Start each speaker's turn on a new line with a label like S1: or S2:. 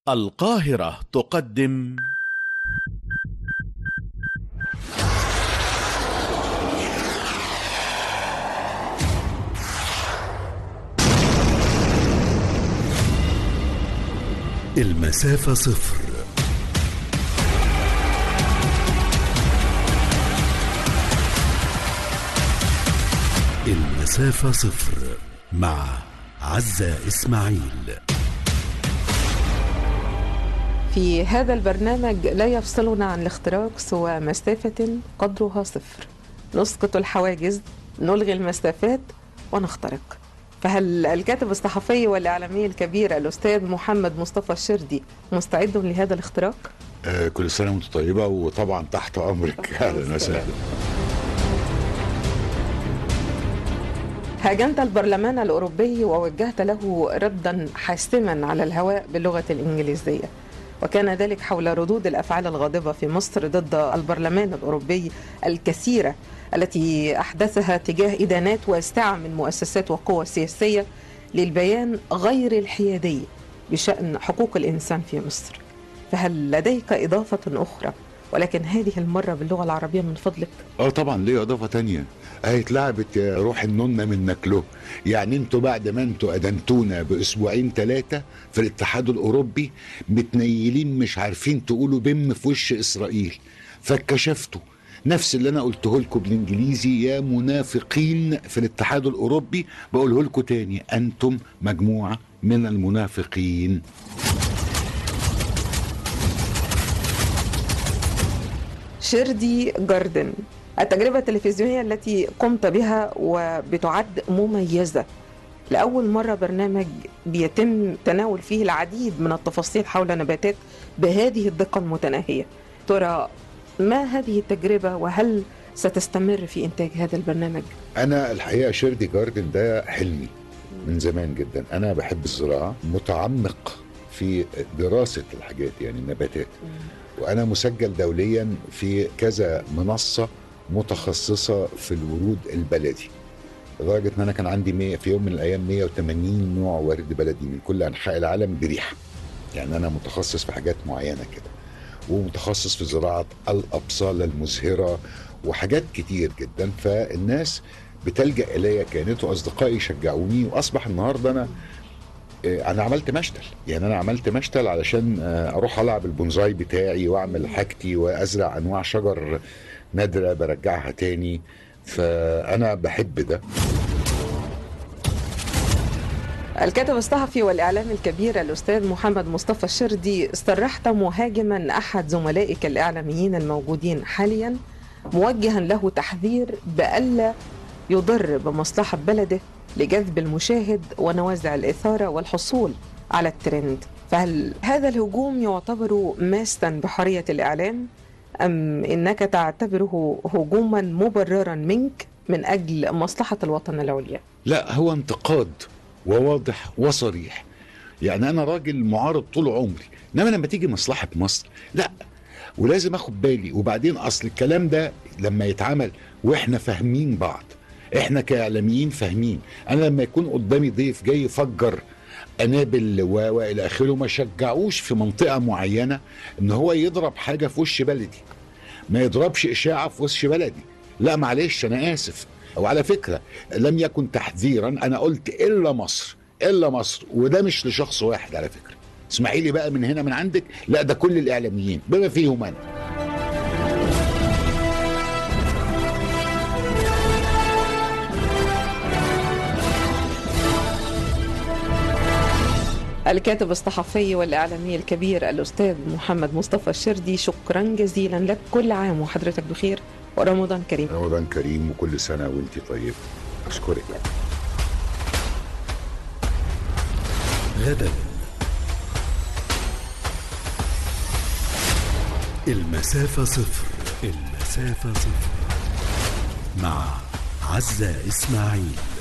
S1: القاهرة تقدم المسافة صفر المسافة صفر مع عزة إسماعيل
S2: في هذا البرنامج لا يفصلنا عن الاختراق سوى مسافة قدرها صفر نسقط الحواجز نلغي المسافات ونخترق فهل الكاتب الصحفي والإعلامي الكبير الأستاذ محمد مصطفى الشردي مستعد لهذا الاختراق؟
S3: آه، كل سنة وانت طيبة وطبعا تحت أمرك أهلا وسهلا
S2: هاجمت البرلمان الأوروبي ووجهت له ردا حاسما على الهواء باللغة الإنجليزية وكان ذلك حول ردود الافعال الغاضبه في مصر ضد البرلمان الاوروبي الكثيره التي احدثها تجاه ادانات واسعه من مؤسسات وقوى سياسيه للبيان غير الحيادي بشان حقوق الانسان في مصر. فهل لديك اضافه اخرى ولكن هذه المره باللغه العربيه من فضلك؟
S3: اه طبعا ليه اضافه تانية اهي اتلعبت يا روح النونة من نكله يعني انتوا بعد ما انتوا ادنتونا باسبوعين ثلاثه في الاتحاد الاوروبي متنيلين مش عارفين تقولوا بم في وش اسرائيل فاتكشفتوا نفس اللي انا قلته لكم بالانجليزي يا منافقين في الاتحاد الاوروبي بقوله لكم تاني انتم مجموعه من المنافقين
S2: شيردي جاردن التجربة التلفزيونية التي قمت بها وبتعد مميزة لأول مرة برنامج بيتم تناول فيه العديد من التفاصيل حول نباتات بهذه الدقة المتناهية ترى ما هذه التجربة وهل ستستمر في إنتاج هذا البرنامج؟
S3: انا الحقيقه شيردي جاردن ده حلمي من زمان جدا انا بحب الزراعه متعمق في دراسه الحاجات يعني النباتات وانا مسجل دوليا في كذا منصه متخصصه في الورود البلدي لدرجه ان انا كان عندي 100 في يوم من الايام 180 نوع ورد بلدي من كل انحاء العالم بريحه يعني انا متخصص في حاجات معينه كده ومتخصص في زراعه الابصال المزهره وحاجات كتير جدا فالناس بتلجا الي كانت اصدقائي شجعوني واصبح النهارده انا آه، انا عملت مشتل يعني انا عملت مشتل علشان آه، اروح العب البونزاي بتاعي واعمل حاجتي وازرع انواع شجر نادره برجعها تاني فانا بحب ده
S2: الكاتب الصحفي والإعلامي الكبير الأستاذ محمد مصطفى الشردي استرحت مهاجما أحد زملائك الإعلاميين الموجودين حاليا موجها له تحذير بألا يضر بمصلحة بلده لجذب المشاهد ونوازع الإثارة والحصول على الترند فهل هذا الهجوم يعتبر ماسا بحرية الإعلام أم إنك تعتبره هجوما مبررا منك من أجل مصلحة الوطن العليا
S3: لا هو انتقاد وواضح وصريح يعني انا راجل معارض طول عمري انما لما تيجي مصلحه مصر لا ولازم اخد بالي وبعدين اصل الكلام ده لما يتعمل واحنا فاهمين بعض احنا كاعلاميين فاهمين انا لما يكون قدامي ضيف جاي يفجر قنابل و والى اخره ما شجعوش في منطقه معينه ان هو يضرب حاجه في وش بلدي ما يضربش اشاعه في وش بلدي لا معلش انا اسف وعلى فكره لم يكن تحذيرا انا قلت الا مصر الا مصر وده مش لشخص واحد على فكره اسمعي لي بقى من هنا من عندك لا ده كل الاعلاميين بما فيهم انا
S2: الكاتب الصحفي والإعلامي الكبير الأستاذ محمد مصطفى الشردي شكرا جزيلا لك كل عام وحضرتك بخير ورمضان كريم
S3: رمضان كريم وكل سنه وانت طيب اشكرك
S1: غدا المسافة صفر المسافة صفر مع عزة إسماعيل